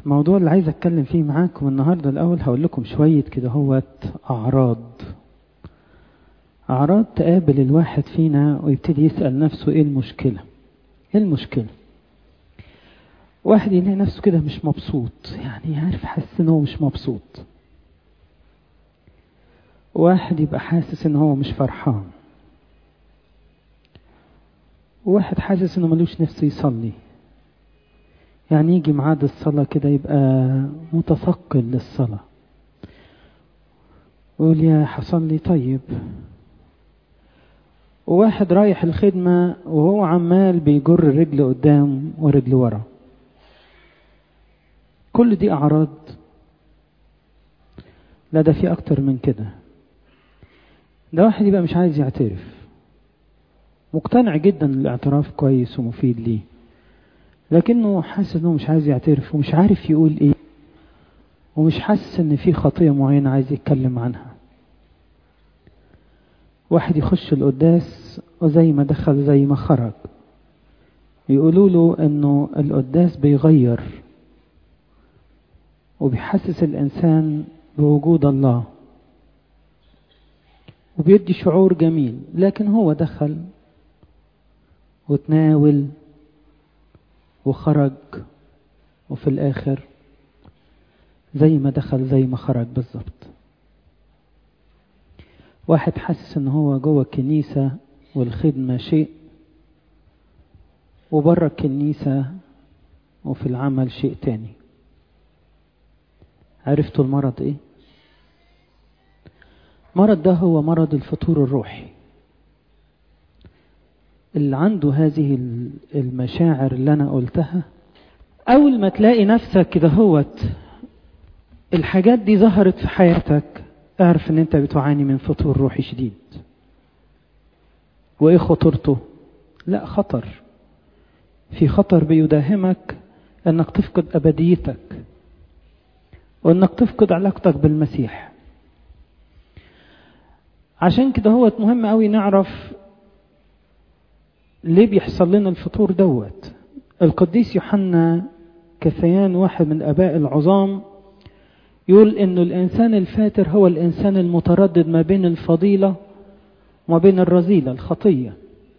الموضوع اللي عايز اتكلم فيه معاكم النهارده الاول هقول لكم شويه كده هوت اعراض اعراض تقابل الواحد فينا ويبتدي يسال نفسه ايه المشكله ايه المشكله واحد يلاقي نفسه كده مش مبسوط يعني عارف حاسس ان هو مش مبسوط واحد يبقى حاسس ان هو مش فرحان واحد حاسس انه ملوش نفسه يصلي يعني يجي ميعاد الصلاة كده يبقى متثقل للصلاة ويقول يا حصلي طيب وواحد رايح الخدمة وهو عمال بيجر رجل قدام ورجل ورا كل دي أعراض لا ده في أكتر من كده ده واحد يبقى مش عايز يعترف مقتنع جدا الاعتراف كويس ومفيد ليه لكنه حاسس انه مش عايز يعترف ومش عارف يقول ايه ومش حاسس ان في خطية معينة عايز يتكلم عنها واحد يخش القداس وزي ما دخل زي ما خرج يقولوا له انه القداس بيغير وبيحسس الانسان بوجود الله وبيدي شعور جميل لكن هو دخل وتناول وخرج وفي الآخر زي ما دخل زي ما خرج بالظبط واحد حاسس ان هو جوه الكنيسة والخدمة شيء وبره الكنيسة وفي العمل شيء تاني عرفتوا المرض ايه المرض ده هو مرض الفطور الروحي اللي عنده هذه المشاعر اللي انا قلتها اول ما تلاقي نفسك كده هوت الحاجات دي ظهرت في حياتك اعرف ان انت بتعاني من فطور روحي شديد وايه خطورته لا خطر في خطر بيداهمك انك تفقد ابديتك وانك تفقد علاقتك بالمسيح عشان كده هو مهم قوي نعرف ليه بيحصل لنا الفطور دوت القديس يوحنا كثيان واحد من اباء العظام يقول انه الانسان الفاتر هو الانسان المتردد ما بين الفضيله وما بين الرذيله الخطيه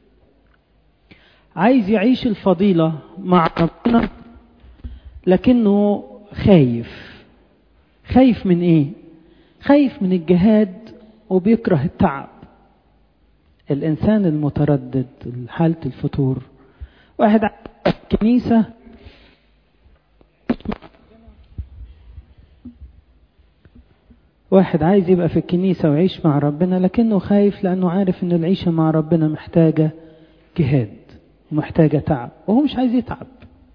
عايز يعيش الفضيله مع ربنا لكنه خايف خايف من ايه خايف من الجهاد وبيكره التعب الإنسان المتردد حالة الفتور واحد كنيسة واحد عايز يبقى في الكنيسة ويعيش مع ربنا لكنه خايف لأنه عارف أن العيشة مع ربنا محتاجة جهاد ومحتاجة تعب وهو مش عايز يتعب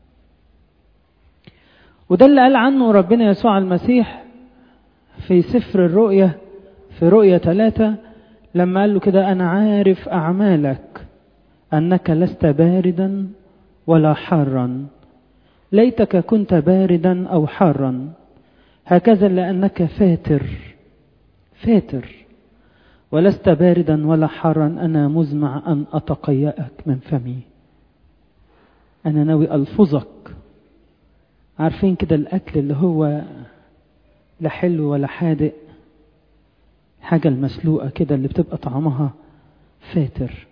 وده اللي قال عنه ربنا يسوع المسيح في سفر الرؤية في رؤية ثلاثة لما قال له كده أنا عارف أعمالك أنك لست باردا ولا حارا ليتك كنت باردا أو حارا هكذا لأنك فاتر فاتر ولست باردا ولا حارا أنا مزمع أن أتقيأك من فمي أنا ناوي ألفظك عارفين كده الأكل اللي هو لا حلو ولا حادق حاجة المسلوقة كده اللي بتبقى طعمها فاتر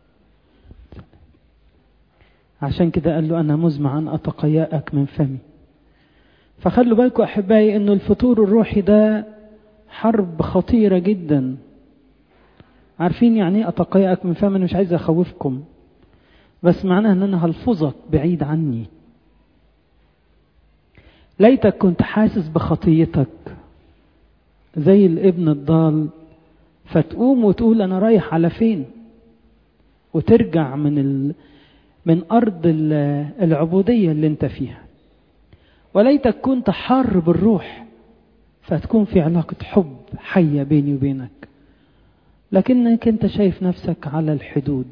عشان كده قال له أنا مزمع أن أتقيأك من فمي فخلوا بالكم أحبائي أنه الفطور الروحي ده حرب خطيرة جدا عارفين يعني ايه أتقيأك من فمي أنا مش عايز أخوفكم بس معناها أن أنا هلفظك بعيد عني ليتك كنت حاسس بخطيتك زي الابن الضال فتقوم وتقول انا رايح على فين وترجع من ال... من ارض العبوديه اللي انت فيها وليتك كنت حار بالروح فتكون في علاقه حب حيه بيني وبينك لكنك انت شايف نفسك على الحدود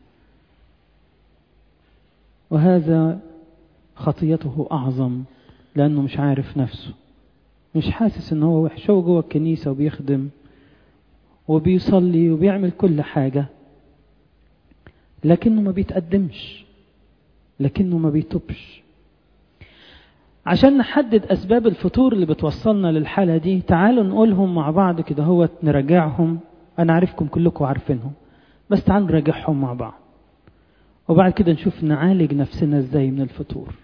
وهذا خطيته اعظم لانه مش عارف نفسه مش حاسس ان هو وحش هو جوه الكنيسه وبيخدم وبيصلي وبيعمل كل حاجه لكنه ما بيتقدمش لكنه ما بيتوبش عشان نحدد أسباب الفتور اللي بتوصلنا للحالة دي تعالوا نقولهم مع بعض كده هو نراجعهم أنا عارفكم كلكم عارفينهم بس تعالوا نراجعهم مع بعض وبعد كده نشوف نعالج نفسنا ازاي من الفطور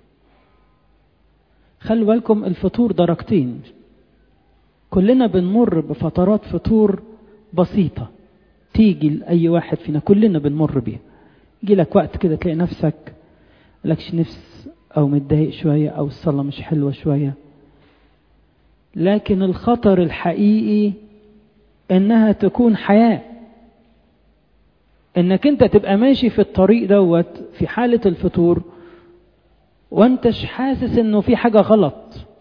خلوا بالكم الفطور درجتين كلنا بنمر بفترات فطور بسيطة تيجي لأي واحد فينا كلنا بنمر بيها يجي لك وقت كده تلاقي نفسك لكش نفس أو متضايق شوية أو الصلاة مش حلوة شوية لكن الخطر الحقيقي إنها تكون حياة إنك أنت تبقى ماشي في الطريق دوت في حالة الفطور وانتش حاسس انه في حاجة غلط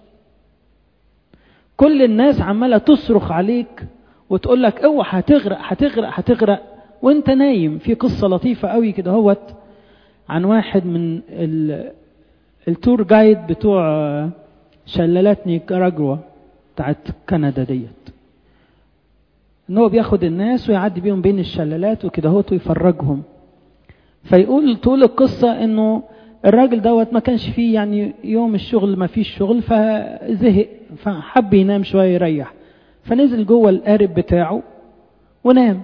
كل الناس عمالة تصرخ عليك وتقول لك اوعى هتغرق هتغرق هتغرق وانت نايم في قصة لطيفة قوي كده هوت عن واحد من التور جايد بتوع شلالات نيكاراجوا بتاعت كندا ديت ان هو بياخد الناس ويعدي بيهم بين الشلالات وكده هوت ويفرجهم فيقول طول القصة انه الراجل دوت ما كانش فيه يعني يوم الشغل ما فيش شغل فزهق فحب ينام شوية يريح فنزل جوه القارب بتاعه ونام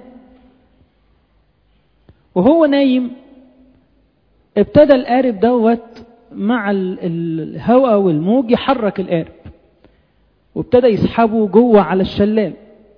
وهو نايم ابتدى القارب دوت مع الهواء والموج يحرك القارب وابتدى يسحبه جوه على الشلال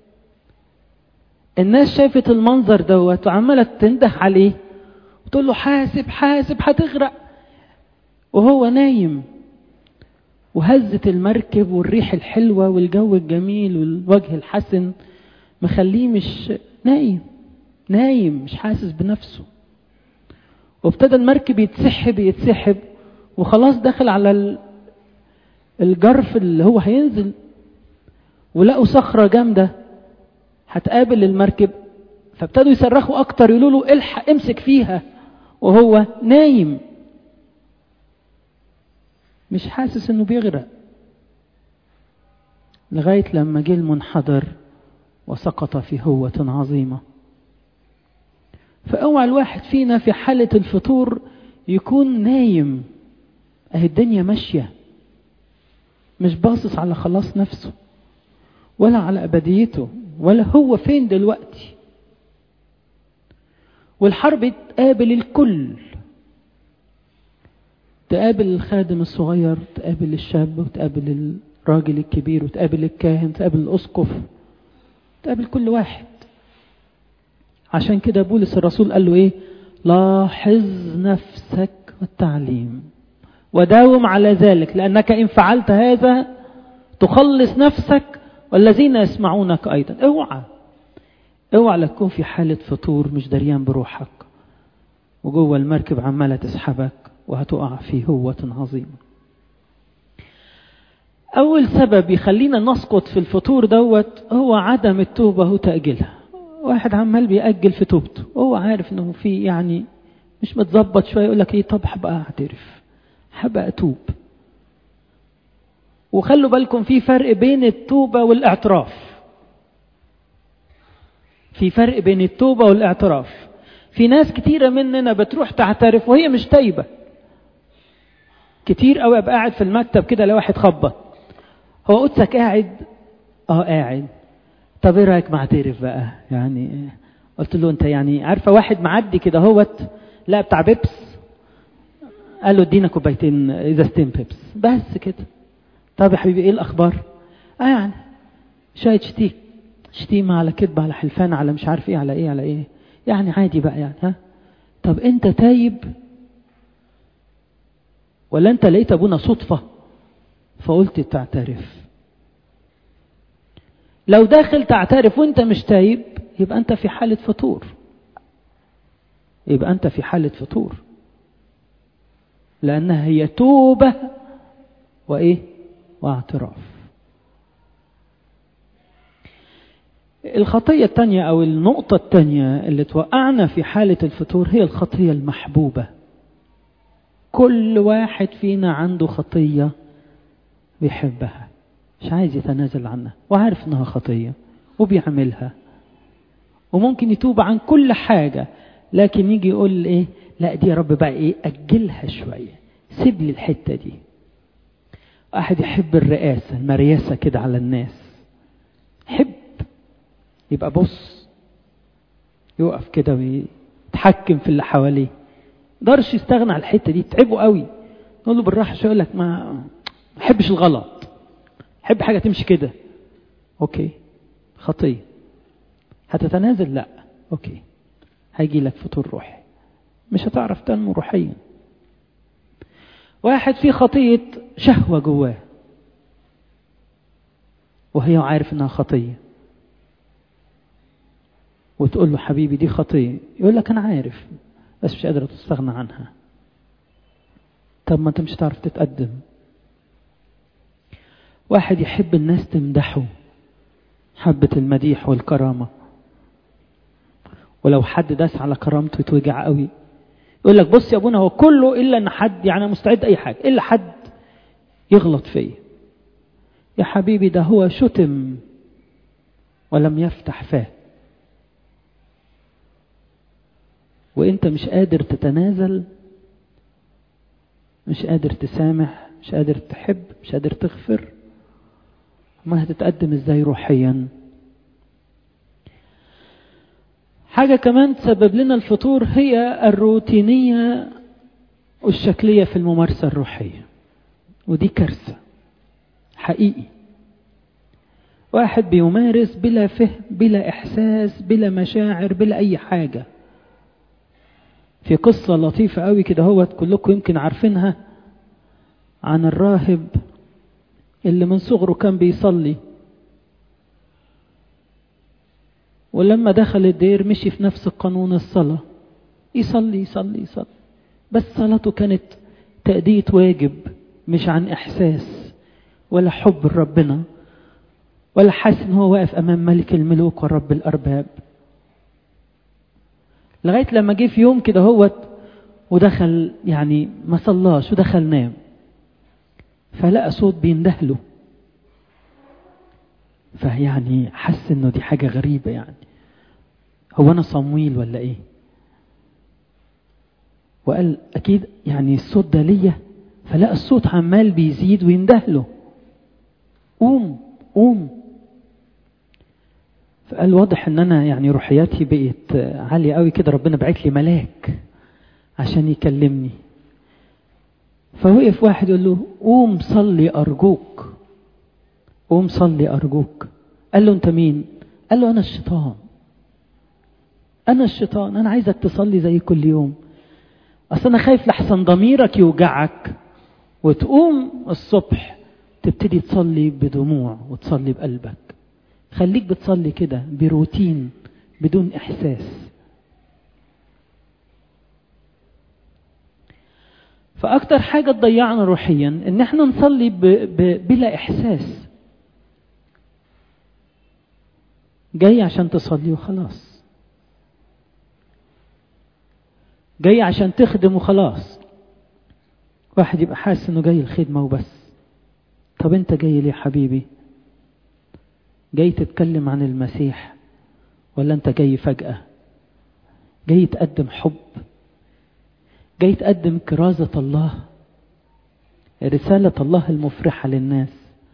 الناس شافت المنظر دوت وعمالة تنده عليه وتقول له حاسب حاسب هتغرق وهو نايم وهزت المركب والريح الحلوة والجو الجميل والوجه الحسن مخليه مش نايم نايم مش حاسس بنفسه وابتدى المركب يتسحب يتسحب وخلاص دخل على الجرف اللي هو هينزل ولقوا صخرة جامدة هتقابل المركب فابتدوا يصرخوا اكتر يقولوا له الحق امسك فيها وهو نايم مش حاسس انه بيغرق لغاية لما جه المنحدر وسقط في هوة عظيمة فاوعى الواحد فينا في حالة الفطور يكون نايم اهي الدنيا ماشية مش باصص على خلاص نفسه ولا على أبديته ولا هو فين دلوقتي والحرب تقابل الكل تقابل الخادم الصغير تقابل الشاب وتقابل الراجل الكبير وتقابل الكاهن تقابل الأسقف تقابل كل واحد عشان كده بولس الرسول قال له ايه لاحظ نفسك والتعليم وداوم على ذلك لأنك إن فعلت هذا تخلص نفسك والذين يسمعونك أيضا اوعى اوعى لتكون في حالة فطور مش دريان بروحك وجوه المركب عمالة تسحبك وهتقع في هوة عظيمة أول سبب يخلينا نسقط في الفطور دوت هو عدم التوبة وتأجيلها واحد عمال بيأجل في توبته وهو عارف انه في يعني مش متظبط شوية يقول لك ايه طب هبقى اعترف هبقى اتوب وخلوا بالكم في فرق بين التوبة والاعتراف في فرق بين التوبة والاعتراف في ناس كتيرة مننا بتروح تعترف وهي مش تايبة كتير قوي ابقى قاعد في المكتب كده لو واحد خبط هو قدسك قاعد اه قاعد طب ايه رايك ما اعترف بقى يعني قلت له انت يعني عارفه واحد معدي كده هوت لا بتاع بيبس قال له ادينا كوبايتين ازازتين بيبس بس كده طب يا حبيبي ايه الاخبار اه يعني شويه شتيم شتيمه على كذب على حلفان على مش عارف ايه على ايه على ايه يعني عادي بقى يعني ها طب انت تايب ولا انت لقيت ابونا صدفه فقلت تعترف لو داخل تعترف وانت مش تايب يبقى انت في حالة فطور يبقى انت في حالة فطور لانها هي توبة وايه واعتراف الخطية الثانية او النقطة الثانية اللي توقعنا في حالة الفطور هي الخطية المحبوبة كل واحد فينا عنده خطية بيحبها مش عايز يتنازل عنها وعارف انها خطية وبيعملها وممكن يتوب عن كل حاجة لكن يجي يقول ايه لا دي يا رب بقى ايه اجلها شوية سيب لي الحتة دي واحد يحب الرئاسة المرياسة كده على الناس يحب يبقى بص يقف كده ويتحكم في اللي حواليه مقدرش يستغنى عن الحته دي تعبه قوي نقول له بالراحه شويه يقول لك ما ما احبش الغلط احب حاجه تمشي كده اوكي خطيه هتتنازل لا اوكي هيجي لك فطور روحي مش هتعرف تنمو روحيا واحد فيه خطيه شهوه جواه وهي عارف انها خطيه وتقول له حبيبي دي خطيه يقول لك انا عارف بس مش قادر تستغنى عنها طب ما انت مش هتعرف تتقدم واحد يحب الناس تمدحه حبة المديح والكرامة ولو حد داس على كرامته يتوجع قوي يقول لك بص يا ابونا هو كله الا ان حد يعني مستعد اي حاجه الا حد يغلط فيا يا حبيبي ده هو شتم ولم يفتح فاه وانت مش قادر تتنازل مش قادر تسامح مش قادر تحب مش قادر تغفر ما هتتقدم ازاي روحيا حاجة كمان تسبب لنا الفطور هي الروتينية والشكلية في الممارسة الروحية ودي كارثة حقيقي واحد بيمارس بلا فهم بلا إحساس بلا مشاعر بلا أي حاجة في قصة لطيفة قوي كده هو كلكم يمكن عارفينها عن الراهب اللي من صغره كان بيصلي ولما دخل الدير مشي في نفس قانون الصلاة يصلي يصلي يصلي بس صلاته كانت تأدية واجب مش عن إحساس ولا حب لربنا ولا حاسس ان هو واقف امام ملك الملوك ورب الارباب لغايه لما جه في يوم كده هوت ودخل يعني ما صلاش ودخل نام فلقى صوت بيندهله فيعني حس انه دي حاجه غريبه يعني هو انا صمويل ولا ايه وقال اكيد يعني الصوت ده ليا فلقى الصوت عمال بيزيد ويندهله قوم قوم فقال واضح ان انا يعني روحياتي بقت عاليه قوي كده ربنا بعت لي ملاك عشان يكلمني فوقف واحد يقول له قوم صلي ارجوك قوم صلي ارجوك قال له انت مين قال له انا الشيطان انا الشيطان انا عايزك تصلي زي كل يوم اصل انا خايف لحسن ضميرك يوجعك وتقوم الصبح تبتدي تصلي بدموع وتصلي بقلبك خليك بتصلي كده بروتين بدون احساس فاكتر حاجه تضيعنا روحيا ان احنا نصلي ب... ب... بلا احساس جاي عشان تصلي وخلاص جاي عشان تخدم وخلاص واحد يبقى حاسس انه جاي الخدمه وبس طب انت جاي ليه حبيبي جاي تتكلم عن المسيح ولا انت جاي فجأة جاي تقدم حب جاي تقدم كرازة الله رسالة الله المفرحة للناس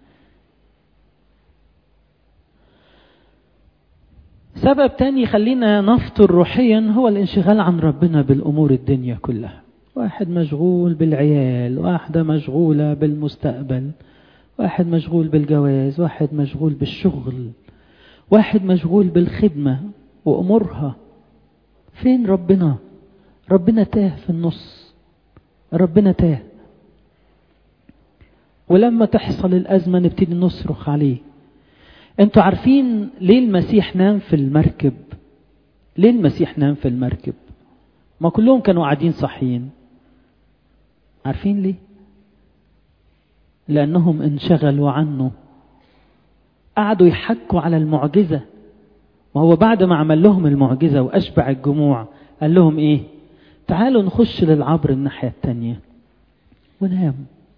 سبب تاني يخلينا نفطر روحيا هو الانشغال عن ربنا بالأمور الدنيا كلها واحد مشغول بالعيال واحدة مشغولة بالمستقبل واحد مشغول بالجواز واحد مشغول بالشغل واحد مشغول بالخدمة وأمورها فين ربنا ربنا تاه في النص ربنا تاه ولما تحصل الأزمة نبتدي نصرخ عليه انتوا عارفين ليه المسيح نام في المركب ليه المسيح نام في المركب ما كلهم كانوا قاعدين صحيين عارفين ليه لأنهم انشغلوا عنه قعدوا يحكوا على المعجزة وهو بعد ما عمل لهم المعجزة وأشبع الجموع قال لهم إيه تعالوا نخش للعبر الناحية التانية ونام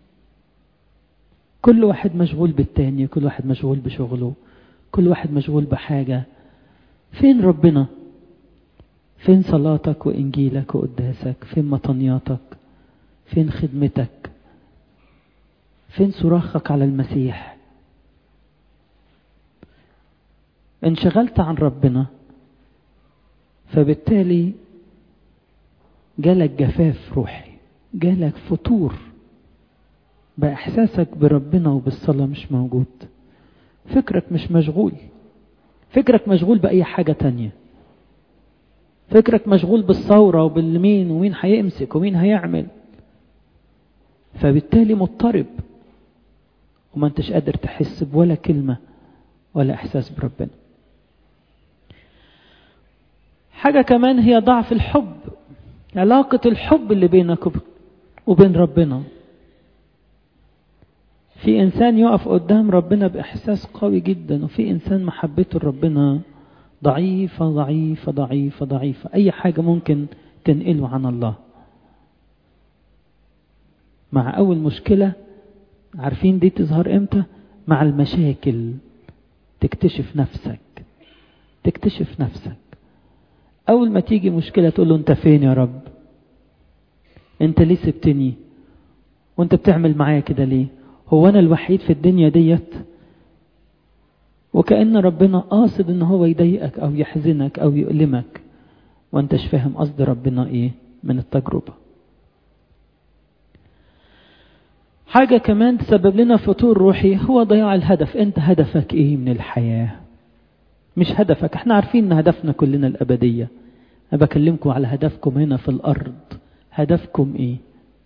كل واحد مشغول بالتاني كل واحد مشغول بشغله كل واحد مشغول بحاجة فين ربنا فين صلاتك وإنجيلك وقداسك فين مطنياتك فين خدمتك فين صراخك على المسيح انشغلت عن ربنا فبالتالي جالك جفاف روحي جالك فتور بقى احساسك بربنا وبالصلاة مش موجود فكرك مش مشغول فكرك مشغول بأي حاجة تانية فكرك مشغول بالثورة وبالمين ومين هيمسك ومين هيعمل فبالتالي مضطرب وما انتش قادر تحس بولا كلمة ولا احساس بربنا حاجة كمان هي ضعف الحب علاقة الحب اللي بينك وبين ربنا في إنسان يقف قدام ربنا بإحساس قوي جدا وفي إنسان محبته لربنا ضعيفة ضعيفة ضعيفة ضعيفة أي حاجة ممكن تنقله عن الله مع أول مشكلة عارفين دي تظهر إمتى مع المشاكل تكتشف نفسك تكتشف نفسك أول ما تيجي مشكلة تقول له أنت فين يا رب أنت ليه سبتني وأنت بتعمل معايا كده ليه هو أنا الوحيد في الدنيا ديت وكأن ربنا قاصد ان هو يضايقك او يحزنك او يؤلمك وانتش فاهم قصد ربنا ايه من التجربة حاجة كمان تسبب لنا فتور روحي هو ضياع الهدف انت هدفك ايه من الحياة مش هدفك احنا عارفين ان هدفنا كلنا الابدية انا بكلمكم على هدفكم هنا في الارض هدفكم ايه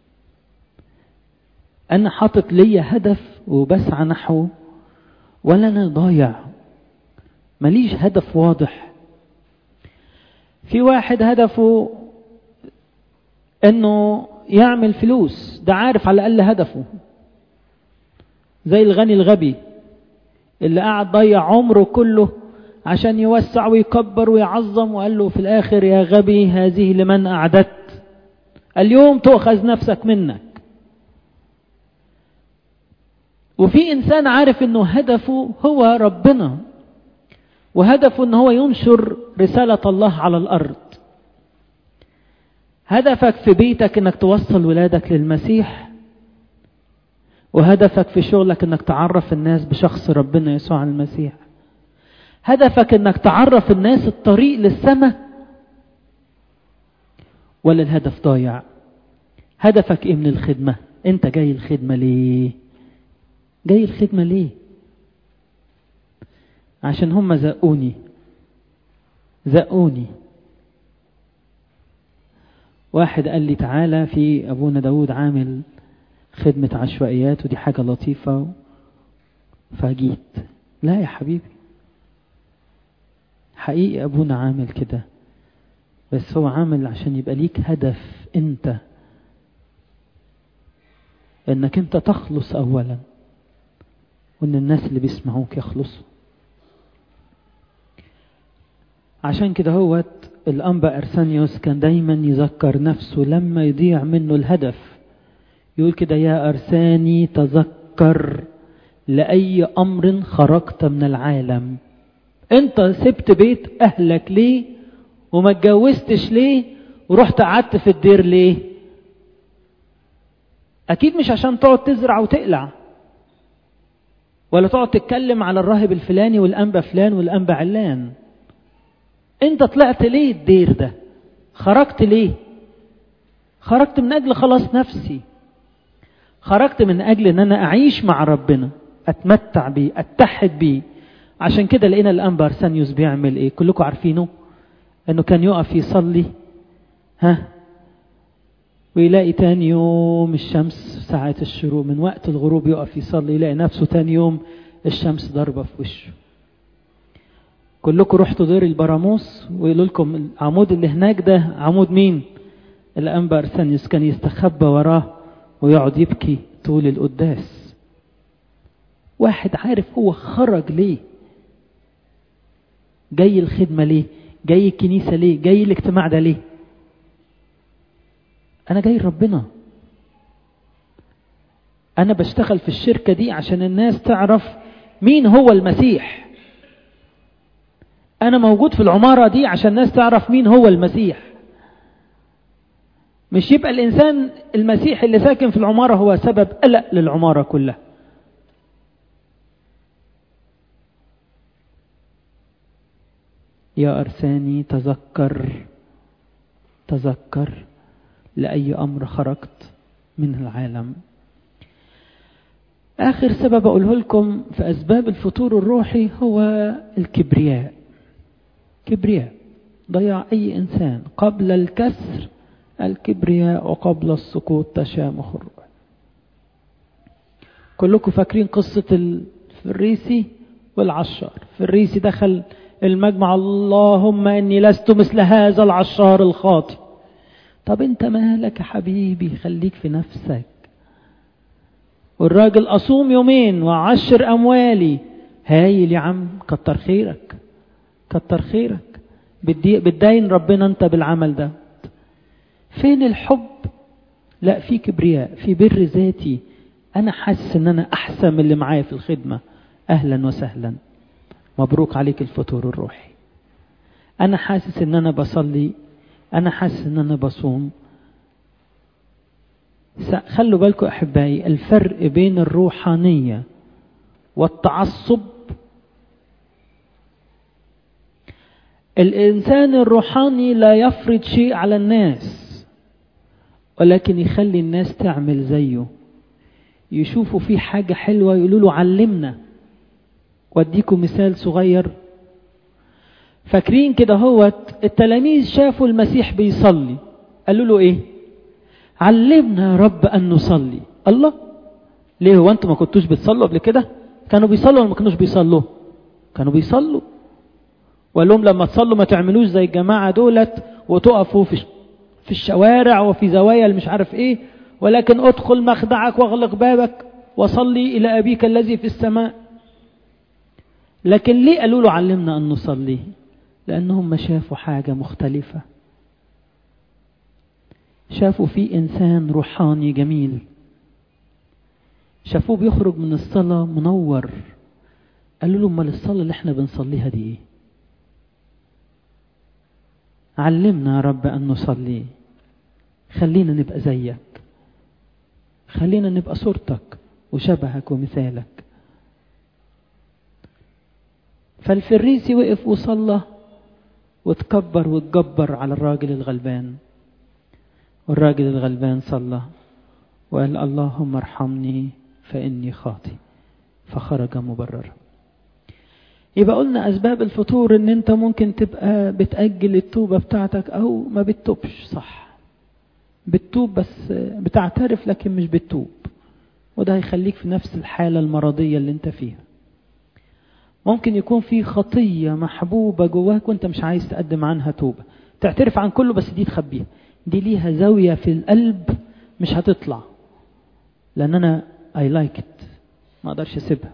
انا حاطط ليا هدف وبسعى نحوه ولا انا ضايع ماليش هدف واضح في واحد هدفه انه يعمل فلوس ده عارف على الاقل هدفه زي الغني الغبي اللي قاعد ضيع عمره كله عشان يوسع ويكبر ويعظم وقال له في الاخر يا غبي هذه لمن اعددت اليوم تؤخذ نفسك منك وفي إنسان عارف أنه هدفه هو ربنا وهدفه أنه هو ينشر رسالة الله على الأرض هدفك في بيتك أنك توصل ولادك للمسيح وهدفك في شغلك أنك تعرف الناس بشخص ربنا يسوع المسيح هدفك أنك تعرف الناس الطريق للسماء ولا الهدف ضايع هدفك ايه من الخدمة انت جاي الخدمة ليه جاي الخدمة ليه عشان هم زقوني زقوني واحد قال لي تعالى في أبونا داود عامل خدمة عشوائيات ودي حاجة لطيفة فجيت لا يا حبيبي حقيقي أبونا عامل كده بس هو عامل عشان يبقى ليك هدف انت انك انت تخلص اولا وان الناس اللي بيسمعوك يخلصوا عشان كده هوت الأنبا أرسانيوس كان دايما يذكر نفسه لما يضيع منه الهدف يقول كده يا أرساني تذكر لأي أمر خرجت من العالم انت سبت بيت أهلك ليه وما اتجوزتش ليه ورحت قعدت في الدير ليه أكيد مش عشان تقعد تزرع وتقلع ولا تقعد تتكلم على الراهب الفلاني والأنبا فلان والأنبا علان انت طلعت ليه الدير ده خرجت ليه خرجت من اجل خلاص نفسي خرجت من اجل ان انا اعيش مع ربنا اتمتع بيه اتحد بيه عشان كده لقينا الانبا ارسانيوس بيعمل ايه كلكم عارفينه انه كان يقف يصلي ها ويلاقي تاني يوم الشمس ساعة الشروق من وقت الغروب يقف يصلي يلاقي نفسه تاني يوم الشمس ضربة في وشه كلكم رحتوا دير البراموس ويقولوا لكم العمود اللي هناك ده عمود مين الأنبا أرسانيوس كان يستخبى وراه ويقعد يبكي طول القداس واحد عارف هو خرج ليه جاي الخدمة ليه جاي الكنيسة ليه جاي الاجتماع ده ليه أنا جاي ربنا أنا بشتغل في الشركة دي عشان الناس تعرف مين هو المسيح أنا موجود في العمارة دي عشان الناس تعرف مين هو المسيح مش يبقى الإنسان المسيحي اللي ساكن في العمارة هو سبب قلق للعمارة كلها يا أرساني تذكر تذكر لأي أمر خرجت من العالم آخر سبب أقوله لكم في أسباب الفتور الروحي هو الكبرياء كبرياء ضياع أي إنسان قبل الكسر الكبرياء وقبل السقوط تشامخ الروح كلكم فاكرين قصة الفريسي والعشار الفريسي دخل المجمع اللهم إني لست مثل هذا العشار الخاطئ طب انت مالك يا حبيبي خليك في نفسك والراجل أصوم يومين وعشر أموالي هايل يا عم كتر خيرك كتر خيرك بتدين ربنا انت بالعمل ده فين الحب لا في كبرياء في بر ذاتي انا حاسس ان انا احسن من اللي معايا في الخدمه اهلا وسهلا مبروك عليك الفطور الروحي انا حاسس ان انا بصلي انا حاسس ان انا بصوم خلوا بالكم احبائي الفرق بين الروحانيه والتعصب الانسان الروحاني لا يفرض شيء على الناس ولكن يخلي الناس تعمل زيه يشوفوا فيه حاجه حلوه يقولوا له علمنا واديكم مثال صغير فاكرين كده هوت التلاميذ شافوا المسيح بيصلي قالوا له ايه علمنا يا رب ان نصلي الله ليه هو انتوا ما كنتوش بتصلوا قبل كده كانوا بيصلوا ولا ما كانوش بيصلوا كانوا بيصلوا وقال لهم لما تصلوا ما تعملوش زي الجماعه دولت وتقفوا في في الشوارع وفي زوايا اللي مش عارف ايه ولكن ادخل مخدعك واغلق بابك وصلي الى ابيك الذي في السماء لكن ليه قالوا له علمنا ان نصلي لانهم شافوا حاجه مختلفه شافوا في انسان روحاني جميل شافوه بيخرج من الصلاه منور قالوا له امال الصلاه اللي احنا بنصليها دي ايه علمنا يا رب ان نصلي خلينا نبقى زيك خلينا نبقى صورتك وشبهك ومثالك فالفريسي وقف وصلى وتكبر وتجبر على الراجل الغلبان والراجل الغلبان صلى وقال اللهم ارحمني فإني خاطي فخرج مبررا يبقى قلنا أسباب الفطور إن أنت ممكن تبقى بتأجل التوبة بتاعتك أو ما بتتوبش صح بتتوب بس بتعترف لكن مش بتتوب وده هيخليك في نفس الحالة المرضية اللي أنت فيها ممكن يكون في خطية محبوبة جواك وانت مش عايز تقدم عنها توبة تعترف عن كله بس دي تخبيها دي ليها زاوية في القلب مش هتطلع لأن أنا I like it ما أقدرش أسيبها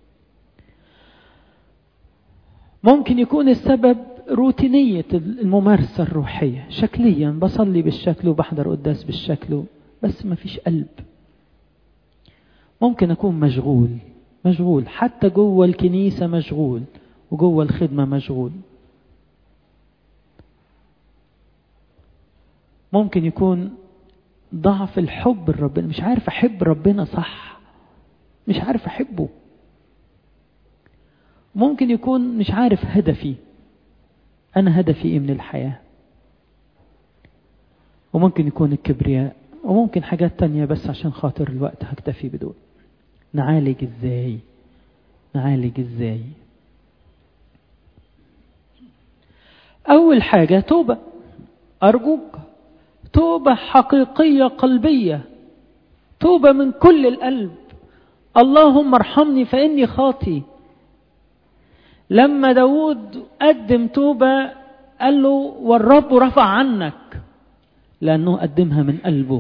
ممكن يكون السبب روتينية الممارسة الروحية شكليا بصلي بالشكل وبحضر قداس بالشكل بس ما فيش قلب ممكن أكون مشغول مشغول حتى جوه الكنيسة مشغول وجوه الخدمة مشغول ممكن يكون ضعف الحب لربنا مش عارف أحب ربنا صح مش عارف أحبه ممكن يكون مش عارف هدفي أنا هدفي إيه من الحياة وممكن يكون الكبرياء وممكن حاجات تانية بس عشان خاطر الوقت هكتفي بدول نعالج ازاي نعالج ازاي اول حاجة توبة ارجوك توبة حقيقية قلبية توبة من كل القلب اللهم ارحمني فاني خاطي لما داود قدم توبة قال له والرب رفع عنك لانه قدمها من قلبه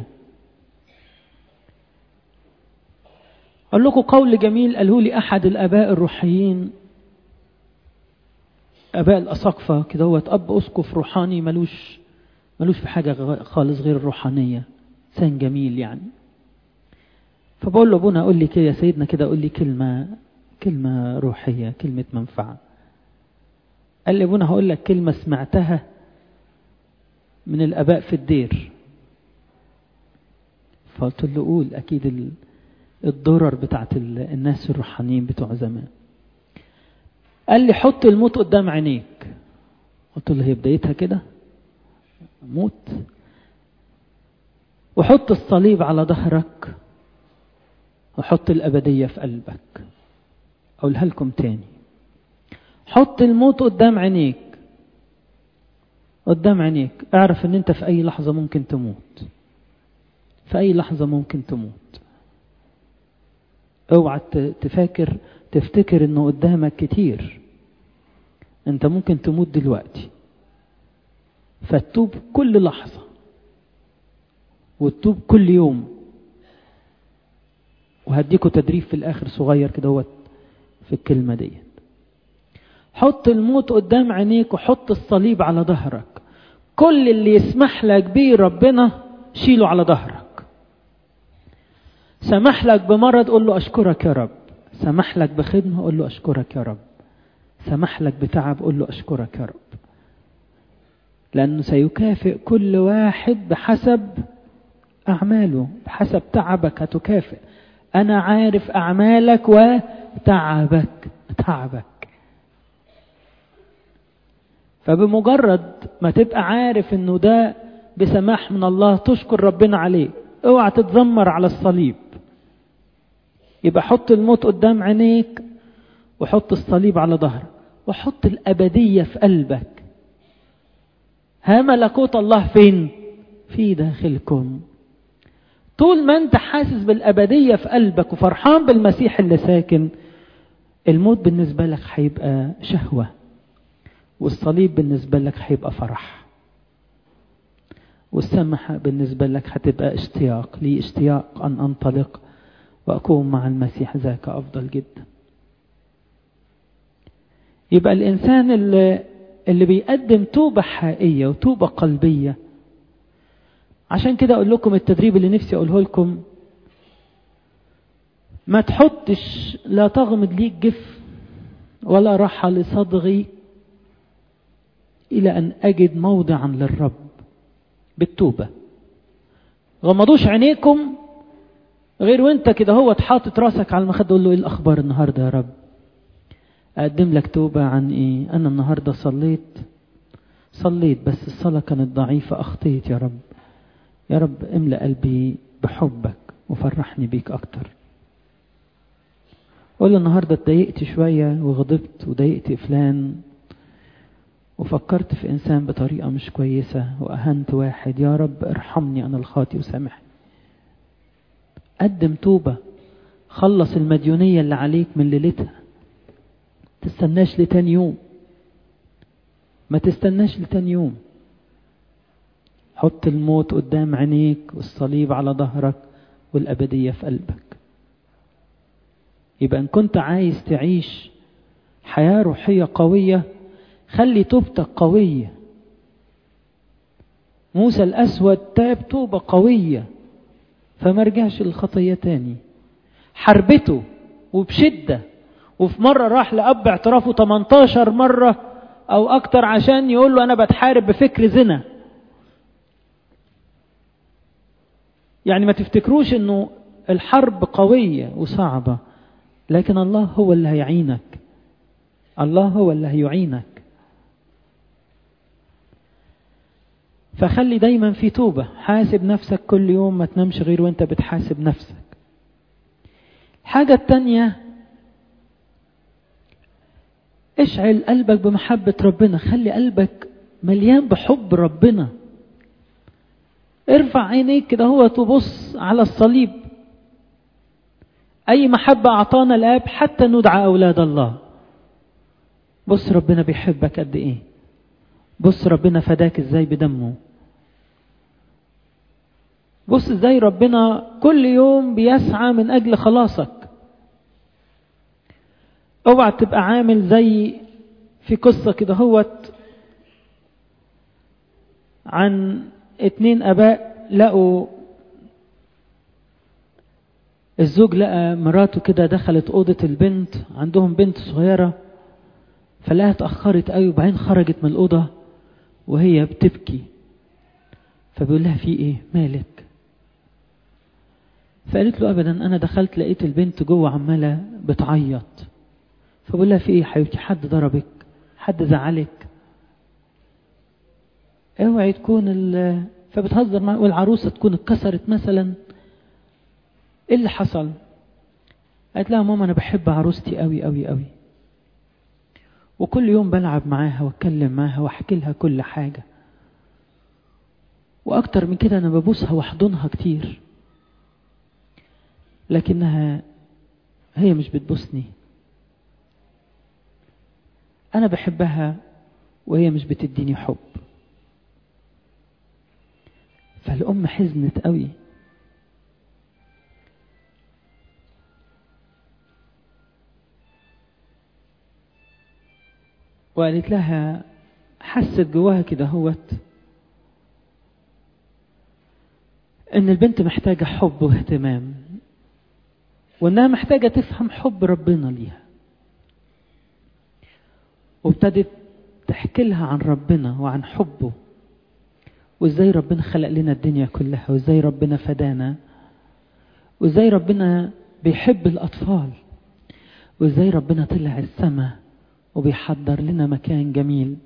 أقول لكم قول جميل قاله لي أحد الآباء الروحيين آباء الأساقفة كده هو أب أسقف روحاني ملوش ملوش في حاجة خالص غير الروحانية إنسان جميل يعني فبقول له أبونا قول لي كده يا سيدنا كده قول لي كلمة كلمة روحية كلمة منفعة قال لي أبونا هقول لك كلمة سمعتها من الآباء في الدير فقلت له قول أكيد الضرر بتاعت الناس الروحانيين بتوع زمان قال لي حط الموت قدام عينيك قلت له هي بدايتها كده موت وحط الصليب على ظهرك وحط الأبدية في قلبك أقولها لكم تاني حط الموت قدام عينيك قدام عينيك اعرف ان انت في اي لحظة ممكن تموت في اي لحظة ممكن تموت اوعى تفكر تفتكر انه قدامك كتير انت ممكن تموت دلوقتي فتوب كل لحظة وتتوب كل يوم وهديكوا تدريب في الاخر صغير كده هو في الكلمة دي حط الموت قدام عينيك وحط الصليب على ظهرك كل اللي يسمح لك بيه ربنا شيله على ظهرك سمح لك بمرض قول له أشكرك يا رب سمح لك بخدمة قول له أشكرك يا رب سمح لك بتعب قول له أشكرك يا رب لأنه سيكافئ كل واحد بحسب أعماله بحسب تعبك هتكافئ أنا عارف أعمالك وتعبك تعبك فبمجرد ما تبقى عارف انه ده بسماح من الله تشكر ربنا عليه اوعى تتذمر على الصليب يبقى حط الموت قدام عينيك وحط الصليب على ظهرك وحط الأبدية في قلبك ها ملكوت الله فين في داخلكم طول ما انت حاسس بالأبدية في قلبك وفرحان بالمسيح اللي ساكن الموت بالنسبة لك هيبقى شهوة والصليب بالنسبة لك هيبقى فرح والسمحة بالنسبة لك هتبقى اشتياق لي اشتياق أن أنطلق وأكون مع المسيح ذاك أفضل جدا يبقى الإنسان اللي, اللي بيقدم توبة حقيقية وتوبة قلبية عشان كده أقول لكم التدريب اللي نفسي أقوله لكم ما تحطش لا تغمض ليك جف ولا راحة لصدغي إلى أن أجد موضعا للرب بالتوبة غمضوش عينيكم غير وانت كده هو حاطط راسك على المخدة قول له ايه الأخبار النهاردة يا رب أقدم لك توبة عن ايه أنا النهاردة صليت صليت بس الصلاة كانت ضعيفة أخطيت يا رب يا رب املأ قلبي بحبك وفرحني بيك أكتر قول له النهاردة اتضايقت شوية وغضبت وضايقت فلان وفكرت في إنسان بطريقة مش كويسة وأهنت واحد يا رب ارحمني أنا الخاطي وسامحني قدم توبة خلص المديونية اللي عليك من ليلتها تستناش لتاني يوم ما تستناش لتاني يوم حط الموت قدام عينيك والصليب على ظهرك والأبدية في قلبك يبقى إن كنت عايز تعيش حياة روحية قوية خلي توبتك قوية موسى الأسود تاب توبة قوية فما رجعش للخطية تاني حربته وبشدة وفي مرة راح لأب اعترافه 18 مرة أو أكتر عشان يقول له أنا بتحارب بفكر زنا يعني ما تفتكروش أنه الحرب قوية وصعبة لكن الله هو اللي هيعينك الله هو اللي هيعينك فخلي دايما في توبة حاسب نفسك كل يوم ما تنامش غير وانت بتحاسب نفسك الحاجة التانية اشعل قلبك بمحبة ربنا خلي قلبك مليان بحب ربنا ارفع عينيك كده هو تبص على الصليب أي محبة أعطانا الآب حتى ندعى أولاد الله بص ربنا بيحبك قد إيه بص ربنا فداك إزاي بدمه بص إزاي ربنا كل يوم بيسعى من أجل خلاصك اوعى تبقى عامل زي في قصة كده هوت عن اتنين اباء لقوا الزوج لقى مراته كده دخلت اوضة البنت عندهم بنت صغيرة فلقاها اتأخرت قوي وبعدين خرجت من الأوضة وهي بتبكي فبيقول لها في ايه مالك فقالت له ابدا انا دخلت لقيت البنت جوه عماله بتعيط فبقول لها في ايه يا حبيبتي حد ضربك حد زعلك اوعي تكون ال... فبتهزر معاه والعروسه تكون اتكسرت مثلا ايه اللي حصل قالت لها ماما انا بحب عروستي قوي قوي قوي وكل يوم بلعب معاها واتكلم معاها واحكي لها كل حاجه واكتر من كده انا ببوسها واحضنها كتير لكنها هي مش بتبوسني انا بحبها وهي مش بتديني حب فالام حزنت قوي وقالت لها حست جواها كده هوت ان البنت محتاجة حب واهتمام وانها محتاجة تفهم حب ربنا ليها وابتدت تحكي لها عن ربنا وعن حبه وازاي ربنا خلق لنا الدنيا كلها وازاي ربنا فدانا وازاي ربنا بيحب الاطفال وازاي ربنا طلع السماء وبيحضر لنا مكان جميل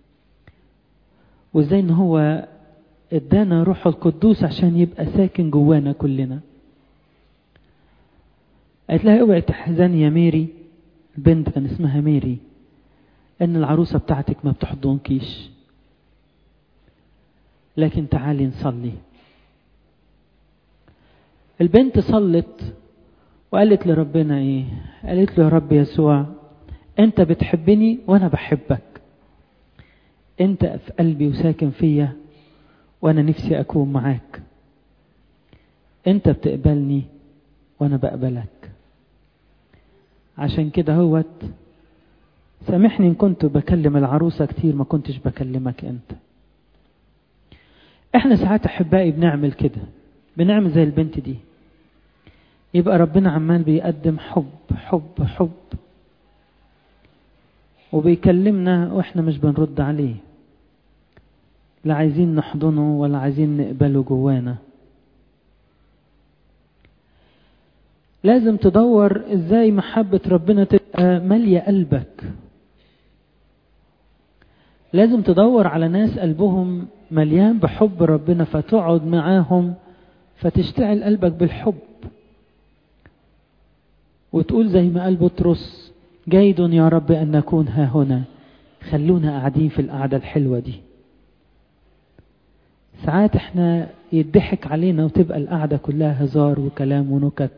وازاي ان هو ادانا روحه القدوس عشان يبقى ساكن جوانا كلنا قالت لها اوعي تحزني يا ميري البنت كان اسمها ميري ان العروسه بتاعتك ما بتحضنكيش لكن تعالي نصلي البنت صلت وقالت لربنا ايه قالت له يا رب يسوع انت بتحبني وانا بحبك انت في قلبي وساكن فيا وانا نفسي اكون معاك انت بتقبلني وانا بقبلك عشان كده هوت سامحني ان كنت بكلم العروسة كتير ما كنتش بكلمك انت احنا ساعات احبائي بنعمل كده بنعمل زي البنت دي يبقى ربنا عمال بيقدم حب حب حب وبيكلمنا واحنا مش بنرد عليه لا عايزين نحضنه ولا عايزين نقبله جوانا لازم تدور ازاي محبة ربنا تبقى مالية قلبك لازم تدور على ناس قلبهم مليان بحب ربنا فتقعد معاهم فتشتعل قلبك بالحب وتقول زي ما قال بطرس جيد يا رب أن نكون ها هنا خلونا قاعدين في القعدة الحلوة دي ساعات احنا يضحك علينا وتبقى القعدة كلها هزار وكلام ونكت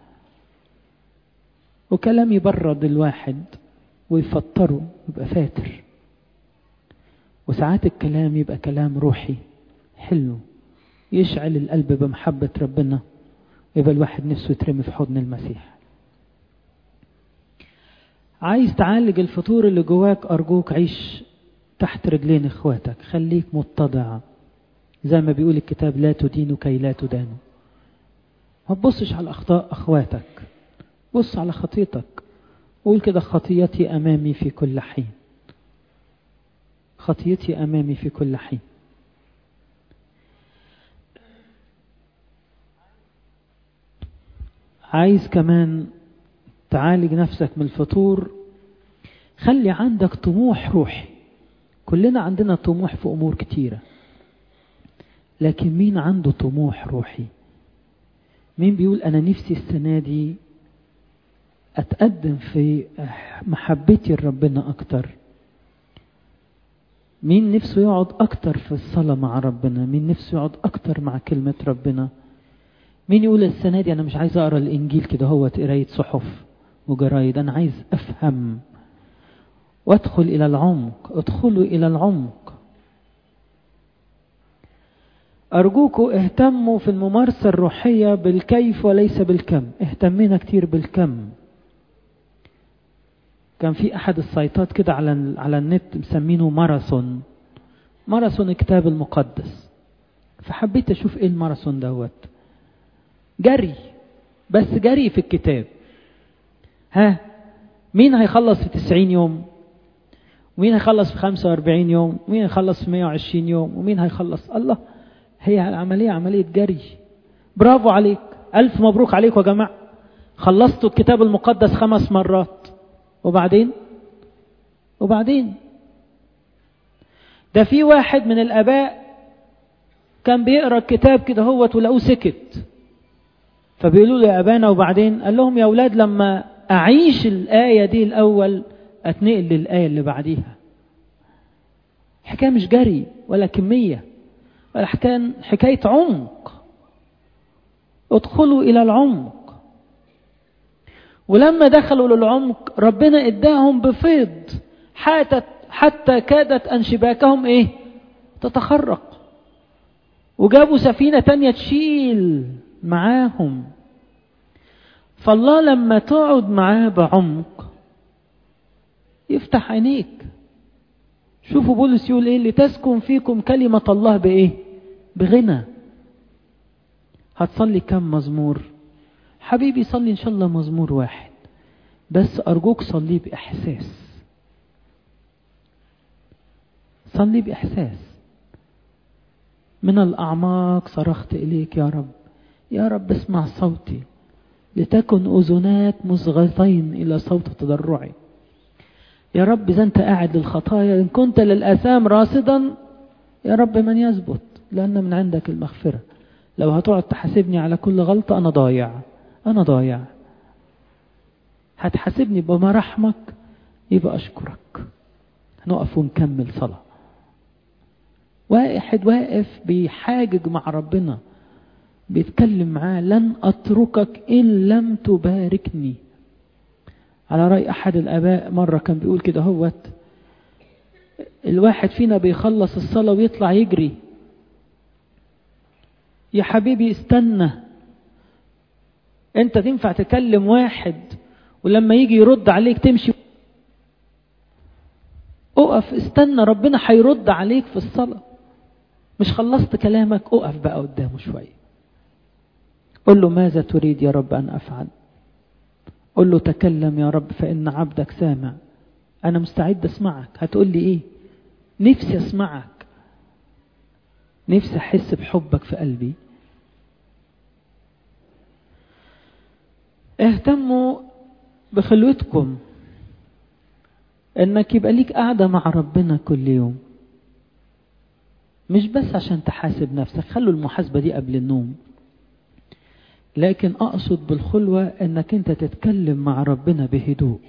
وكلام يبرد الواحد ويفطره يبقى فاتر وساعات الكلام يبقى كلام روحي حلو يشعل القلب بمحبة ربنا يبقى الواحد نفسه يترمي في حضن المسيح عايز تعالج الفطور اللي جواك أرجوك عيش تحت رجلين اخواتك خليك متضع زي ما بيقول الكتاب لا تدينوا كي لا تدانوا ما تبصش على أخطاء أخواتك بص على خطيتك قول كده خطيتي أمامي في كل حين خطيتي أمامي في كل حين عايز كمان تعالج نفسك من الفطور خلي عندك طموح روحي كلنا عندنا طموح في أمور كتيرة لكن مين عنده طموح روحي مين بيقول أنا نفسي السنة دي أتقدم في محبتي لربنا أكتر مين نفسه يقعد أكتر في الصلاة مع ربنا مين نفسه يقعد أكتر مع كلمة ربنا مين يقول السنة دي أنا مش عايز أقرأ الإنجيل كده هو قراية صحف وجرايد أنا عايز أفهم وأدخل إلى العمق ادخلوا إلى العمق أرجوكوا اهتموا في الممارسة الروحية بالكيف وليس بالكم اهتمينا كتير بالكم كان في أحد السايتات كده على على النت مسمينه ماراثون ماراثون الكتاب المقدس فحبيت أشوف إيه الماراثون دوت جري بس جري في الكتاب ها مين هيخلص في 90 يوم ومين هيخلص في 45 يوم ومين هيخلص في 120 يوم ومين هيخلص الله هي العملية عملية جري برافو عليك ألف مبروك عليكم يا جماعة خلصتوا الكتاب المقدس خمس مرات وبعدين وبعدين ده في واحد من الآباء كان بيقرأ الكتاب كده هو ولقوه سكت فبيقولوا له يا أبانا وبعدين قال لهم يا أولاد لما أعيش الآية دي الأول أتنقل للآية اللي بعديها حكاية مش جري ولا كمية ولا حكاية, حكاية عمق ادخلوا إلى العمق ولما دخلوا للعمق ربنا اداهم بفيض حتى حتى كادت أنشباكهم إيه تتخرق وجابوا سفينة تانية تشيل معاهم فالله لما تقعد معاه بعمق يفتح عينيك شوفوا بولس يقول ايه لتسكن فيكم كلمة الله بايه بغنى هتصلي كم مزمور حبيبي صلي ان شاء الله مزمور واحد بس ارجوك صلي باحساس صلي باحساس من الاعماق صرخت اليك يا رب يا رب اسمع صوتي لتكن اذنات مصغتين الى صوت تضرعي يا رب إذا أنت قاعد للخطايا إن كنت للآثام راصدا يا رب من يثبت لأن من عندك المغفرة لو هتقعد تحاسبني على كل غلطة أنا ضايع أنا ضايع هتحاسبني بمراحمك يبقى أشكرك هنقف ونكمل صلاة واحد واقف بيحاجج مع ربنا بيتكلم معاه لن أتركك إن لم تباركني على رأي أحد الآباء مرة كان بيقول كده هوت الواحد فينا بيخلص الصلاة ويطلع يجري يا حبيبي استنى انت تنفع تكلم واحد ولما يجي يرد عليك تمشي اقف استنى ربنا هيرد عليك في الصلاة مش خلصت كلامك اقف بقى قدامه شوية قل له ماذا تريد يا رب أن أفعل قل له تكلم يا رب فإن عبدك سامع أنا مستعد أسمعك هتقول لي إيه نفسي أسمعك نفسي أحس بحبك في قلبي اهتموا بخلوتكم انك يبقى ليك قاعدة مع ربنا كل يوم مش بس عشان تحاسب نفسك خلوا المحاسبة دي قبل النوم لكن أقصد بالخلوة أنك أنت تتكلم مع ربنا بهدوء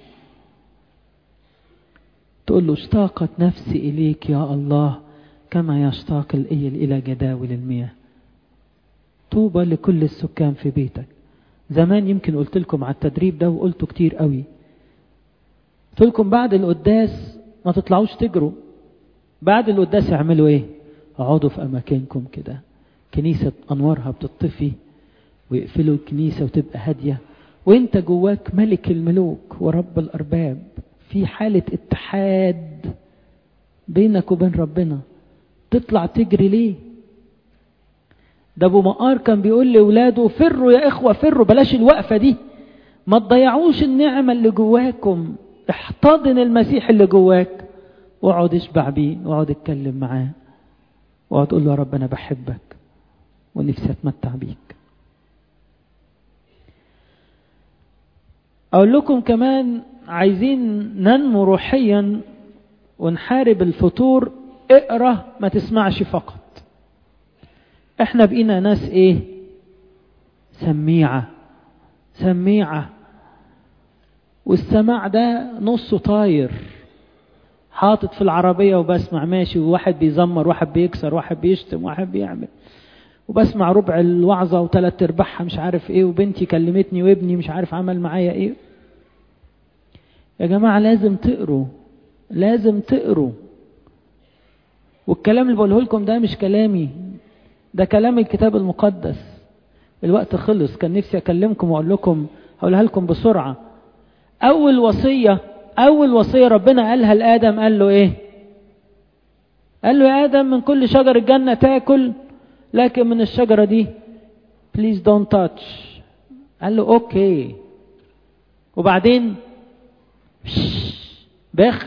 تقول له اشتاقت نفسي إليك يا الله كما يشتاق الإيل إلى جداول المياه طوبى لكل السكان في بيتك زمان يمكن قلت لكم على التدريب ده وقلته كتير قوي قلت لكم بعد القداس ما تطلعوش تجروا بعد القداس اعملوا ايه اقعدوا في اماكنكم كده كنيسة انوارها بتطفي ويقفلوا الكنيسة وتبقى هادية وانت جواك ملك الملوك ورب الأرباب في حالة اتحاد بينك وبين ربنا تطلع تجري ليه ده ابو مقار كان بيقول لاولاده فروا يا اخوة فروا بلاش الوقفة دي ما تضيعوش النعمة اللي جواكم احتضن المسيح اللي جواك واقعد اشبع بيه واقعد اتكلم معاه واقعد اقول له يا رب انا بحبك ونفسي اتمتع بيك أقول لكم كمان عايزين ننمو روحيا ونحارب الفتور اقرأ ما تسمعش فقط احنا بقينا ناس ايه سميعة سميعة والسماع ده نصه طاير حاطط في العربية وبسمع ماشي وواحد بيزمر واحد بيكسر واحد بيشتم واحد بيعمل وبسمع ربع الوعظة وثلاث ارباعها مش عارف ايه وبنتي كلمتني وابني مش عارف عمل معايا ايه يا جماعة لازم تقروا لازم تقروا والكلام اللي بقوله لكم ده مش كلامي ده كلام الكتاب المقدس الوقت خلص كان نفسي اكلمكم واقول لكم هقولها لكم بسرعة اول وصية اول وصية ربنا قالها لآدم قال له ايه قال له يا آدم من كل شجر الجنة تاكل لكن من الشجرة دي please don't touch قال له اوكي وبعدين بخ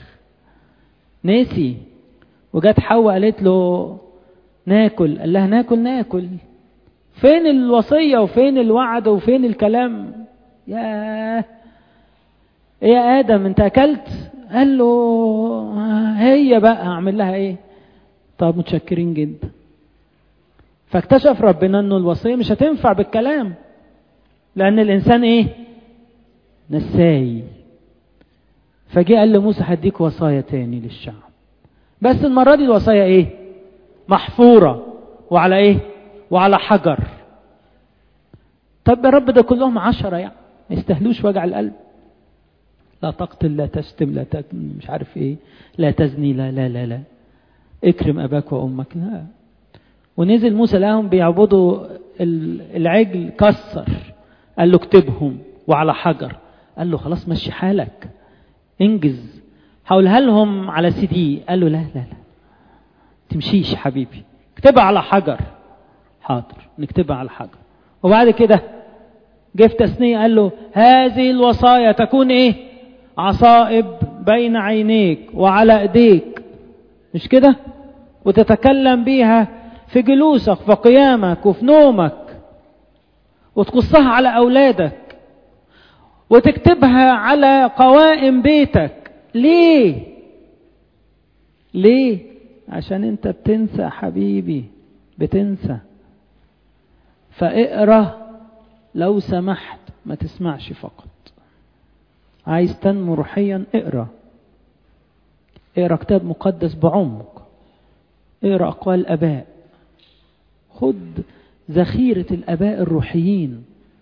ناسي وجت حواء قالت له ناكل قال لها ناكل ناكل فين الوصية وفين الوعد وفين الكلام يا يا آدم انت أكلت قال له هي بقى أعمل لها إيه طب متشكرين جدا فاكتشف ربنا أنه الوصية مش هتنفع بالكلام لأن الإنسان إيه نساي فجاء قال لموسى هديك وصايا تاني للشعب بس المرة دي الوصايا إيه محفورة وعلى إيه وعلى حجر طب يا رب ده كلهم عشرة يعني ما يستاهلوش وجع القلب لا تقتل لا تشتم لا تك... مش عارف ايه لا تزني لا لا لا لا اكرم اباك وامك لا ونزل موسى لهم بيعبدوا العجل كسر قال له اكتبهم وعلى حجر قال له خلاص مشي حالك انجز حولها لهم على سي دي قال له لا لا لا تمشيش حبيبي اكتبها على حجر حاضر نكتبها على حجر وبعد كده جه في تثنية قال له هذه الوصايا تكون ايه عصائب بين عينيك وعلى ايديك مش كده وتتكلم بيها في جلوسك في قيامك وفي نومك وتقصها على اولادك وتكتبها على قوائم بيتك ليه ليه عشان انت بتنسى حبيبي بتنسى فاقرا لو سمحت ما تسمعش فقط عايز تنمو روحيا اقرا اقرا كتاب مقدس بعمق اقرا اقوال الاباء خد ذخيره الاباء الروحيين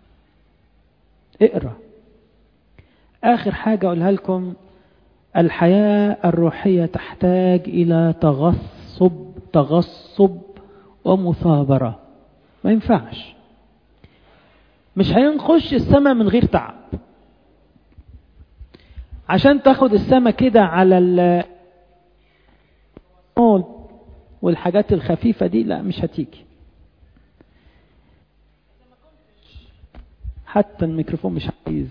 اقرا اخر حاجه اقولها لكم الحياه الروحيه تحتاج الى تغصب تغصب ومثابره ما ينفعش مش هينخش السماء من غير تعب عشان تاخد السماء كده على ال والحاجات الخفيفة دي لا مش هتيجي حتى الميكروفون مش عايز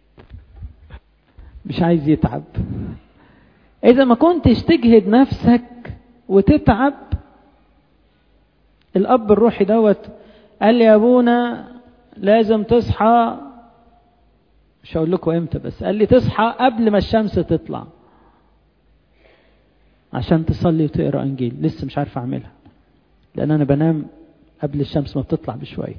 مش عايز يتعب إذا ما كنتش تجهد نفسك وتتعب الأب الروحي دوت قال لي يا أبونا لازم تصحى مش هقول لكم امتى بس قال لي تصحى قبل ما الشمس تطلع عشان تصلي وتقرا انجيل لسه مش عارف اعملها لان انا بنام قبل الشمس ما بتطلع بشويه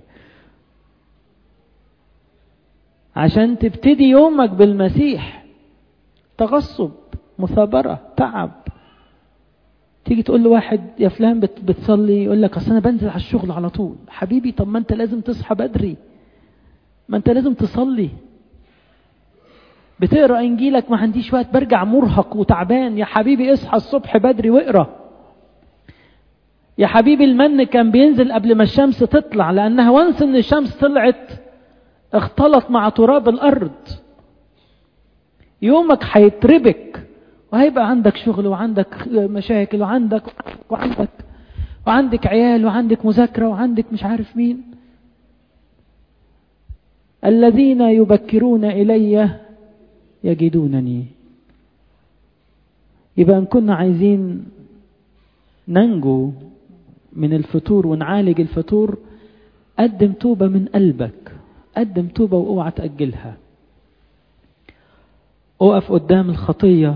عشان تبتدي يومك بالمسيح تغصب مثابره تعب تيجي تقول لواحد يا فلان بتصلي يقول لك اصل انا بنزل على الشغل على طول حبيبي طب ما انت لازم تصحى بدري ما انت لازم تصلي بتقرا انجيلك ما عنديش وقت برجع مرهق وتعبان يا حبيبي اصحى الصبح بدري واقرا يا حبيبي المن كان بينزل قبل ما الشمس تطلع لانها وانس ان الشمس طلعت اختلط مع تراب الارض يومك هيتربك وهيبقى عندك شغل وعندك مشاكل وعندك وعندك وعندك عيال وعندك مذاكرة وعندك مش عارف مين الذين يبكرون إلي يجدونني يبقى إن كنا عايزين ننجو من الفتور ونعالج الفتور قدم توبة من قلبك قدم توبة واوعى تأجلها اقف قدام الخطية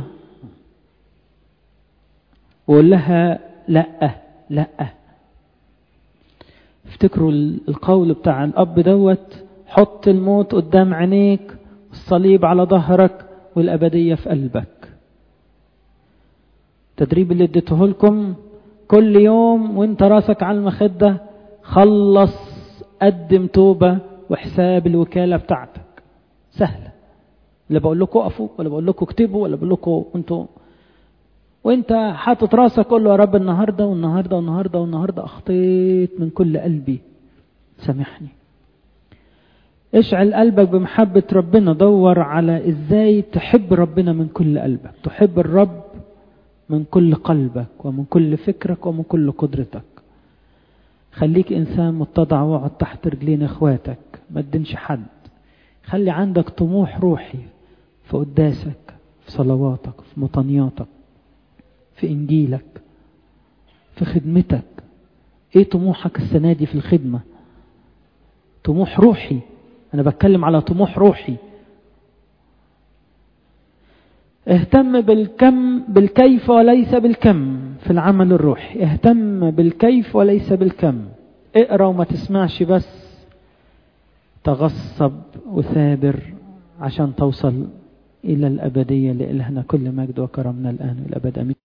وقول لها لا لا افتكروا القول بتاع الاب دوت حط الموت قدام عينيك الصليب على ظهرك والابديه في قلبك التدريب اللي اديته لكم كل يوم وانت راسك على المخده خلص قدم توبه وحساب الوكاله بتاعتك سهله لا بقول لكم اقفوا ولا بقول لكم اكتبوا ولا بقول لكم انتوا وانت حاطط راسك قول له يا رب النهارده والنهارده والنهارده والنهارده اخطيت من كل قلبي سامحني اشعل قلبك بمحبة ربنا دور على ازاي تحب ربنا من كل قلبك تحب الرب من كل قلبك ومن كل فكرك ومن كل قدرتك خليك انسان متضع واقعد تحت رجلين اخواتك ما تدينش حد خلي عندك طموح روحي في قداسك في صلواتك في مطنياتك في انجيلك في خدمتك ايه طموحك السنه دي في الخدمه طموح روحي أنا بتكلم على طموح روحي اهتم بالكم بالكيف وليس بالكم في العمل الروحي اهتم بالكيف وليس بالكم اقرا وما تسمعش بس تغصب وثابر عشان توصل إلى الأبدية لإلهنا كل مجد وكرمنا الآن والأبد أمين